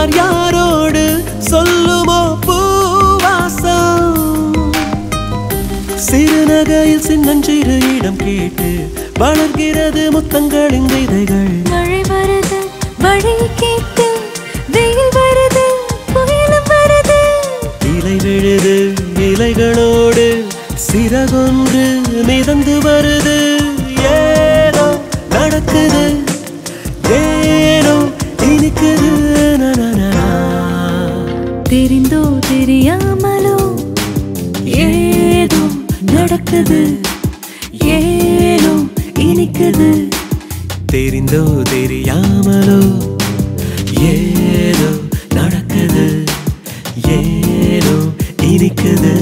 யார் யாரோடு சொல்லுமோ பூவாசம் சிறுநகையில் சின்னஞ்சிறு இடம் கேட்டு வளர்கிறது முத்தங்களின் விதைகள் மழை வருது வழி கேட்டு வெயில் வருது புயலும் வருது இலை விழுது இலைகளோடு சிறகொன்று மிதந்து வருது ஏதோ நடக்குது ஏனோ இனிக்குது நனனனா. தெரிந்தோ தெரியாமலோ ஏதோ நடக்குது ஏனோ இனிக்குது தெரிந்தோ தெரியாமலோ ஏதோ நடக்குது ஏனோ இனிக்குது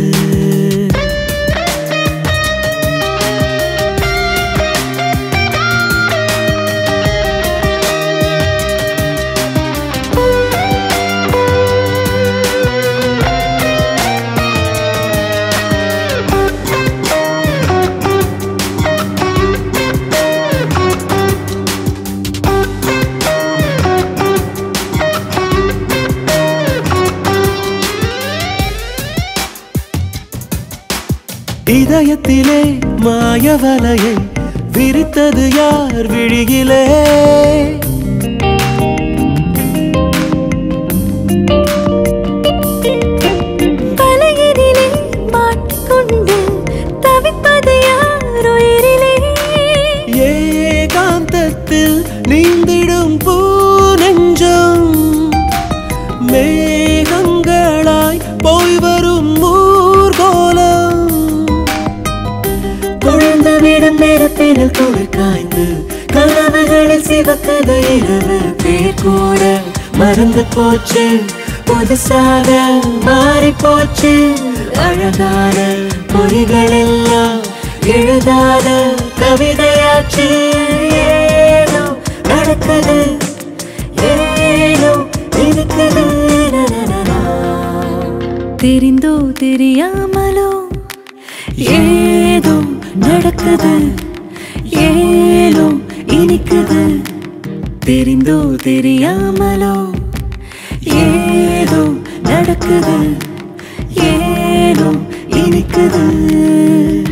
இதயத்திலே மாயவலையை விரித்தது யார் விழியிலே வலையினிலே மாட்டிக்கொண்டு தவிப்பது யார் உயிரிலே ஏகாந்தத்தில் நீந்திடும் பூ நெஞ்சம் மேகங்களாய் போய் வரும் ஊர்கோலம் கொழுந்து விடும் நேரத்தில் குளிர் காய்ந்து கனவுகளில் சிவக்குது இரவு பேர் கூட மறந்து போச்சு புதுசாக மாறி போச்சு அழகான பொறிகள் எல்லாம் எழுதாத கவிதையாச்சு ஏனோ நடக்குது ஏனோ இருக்குது நனனனா. தெரிந்தோ தெரியாமலோ ஏதோ நடக்குது ஏனோ இனிக்குது தெரிந்தோ தெரியாமலோ ஏதோ நடக்குது ஏனோ இனிக்குது